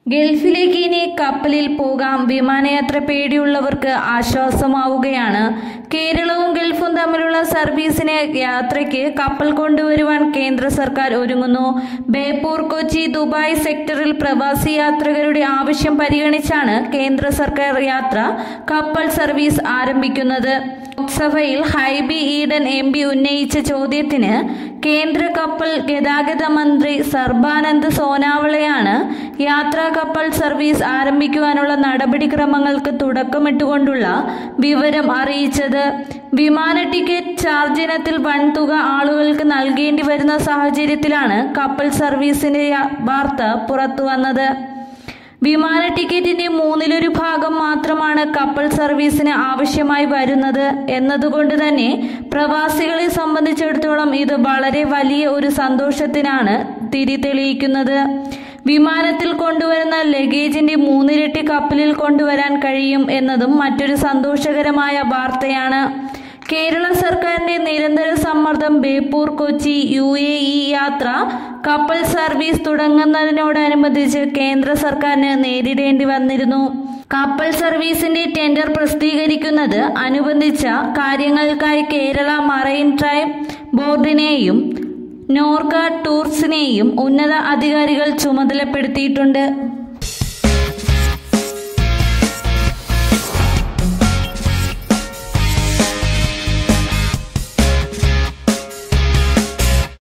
ഗൾഫിലേക്ക് ഇനി കപ്പലിൽ പോകാം വിമാനയാത്ര പേടിയുള്ളവർക്ക് ആശ്വാസമാവുകയാണ് കേരളവും ഗൾഫും തമ്മിലുള്ള സർവീസിന് യാത്രയ്ക്ക് കപ്പൽ കൊണ്ടുവരുവാൻ കേന്ദ്ര സർക്കാർ ഒരുങ്ങുന്നു ബേപ്പൂർ കൊച്ചി ദുബായ് സെക്ടറിൽ പ്രവാസി യാത്രികരുടെ ആവശ്യം പരിഗണിച്ചാണ് കേന്ദ്ര സർക്കാർ യാത്ര കപ്പൽ സർവീസ് ആരംഭിക്കുന്നത് ലോക്സഭയിൽ ഹൈബി ഈഡൻ എം പി ഉന്നയിച്ച ചോദ്യത്തിന് കേന്ദ്ര കപ്പൽ ഗതാഗത മന്ത്രി സർബാനന്ദ് സോനാവളെയാണ് യാത്രാ കപ്പൽ സർവീസ് ആരംഭിക്കുവാനുള്ള നടപടിക്രമങ്ങൾക്ക് തുടക്കമിട്ടുകൊണ്ടുള്ള വിവരം അറിയിച്ചത് വിമാന ടിക്കറ്റ് ചാർജ് ഇനത്തിൽ വൻതുക ആളുകൾക്ക് നൽകേണ്ടി വരുന്ന സാഹചര്യത്തിലാണ് കപ്പൽ സർവീസിന്റെ വാർത്ത പുറത്തുവന്നത് വിമാന ടിക്കറ്റിന്റെ മൂന്നിലൊരു ഭാഗം മാത്രമാണ് കപ്പൽ സർവീസിന് ആവശ്യമായി വരുന്നത് എന്നതുകൊണ്ട് തന്നെ പ്രവാസികളെ സംബന്ധിച്ചിടത്തോളം ഇത് വളരെ വലിയ ഒരു സന്തോഷത്തിനാണ് തിരി തെളിയിക്കുന്നത് വിമാനത്തിൽ കൊണ്ടുവരുന്ന ലഗേജിന്റെ മൂന്നിരട്ടി കപ്പലിൽ കൊണ്ടുവരാൻ കഴിയും എന്നതും മറ്റൊരു സന്തോഷകരമായ വാർത്തയാണ് കേരള സർക്കാരിന്റെ നിരന്തര സമ്മർദ്ദം Beypore Kochi U A E യാത്ര കപ്പൽ സർവീസ് തുടങ്ങുന്നതിനോടനുബന്ധിച്ച് കേന്ദ്ര സർക്കാരിന് നേരിടേണ്ടി വന്നിരുന്നു കപ്പൽ സർവീസിന്റെ ടെൻഡർ പ്രസിദ്ധീകരിക്കുന്നത് അനുബന്ധിച്ച കാര്യങ്ങൾക്കായി കേരള മറൈൻ ട്രൈബ് ബോർഡിനെയും നോർക്ക ടൂർസിനെയും ഉന്നത അധികാരികൾ ചുമതലപ്പെടുത്തിയിട്ടുണ്ട്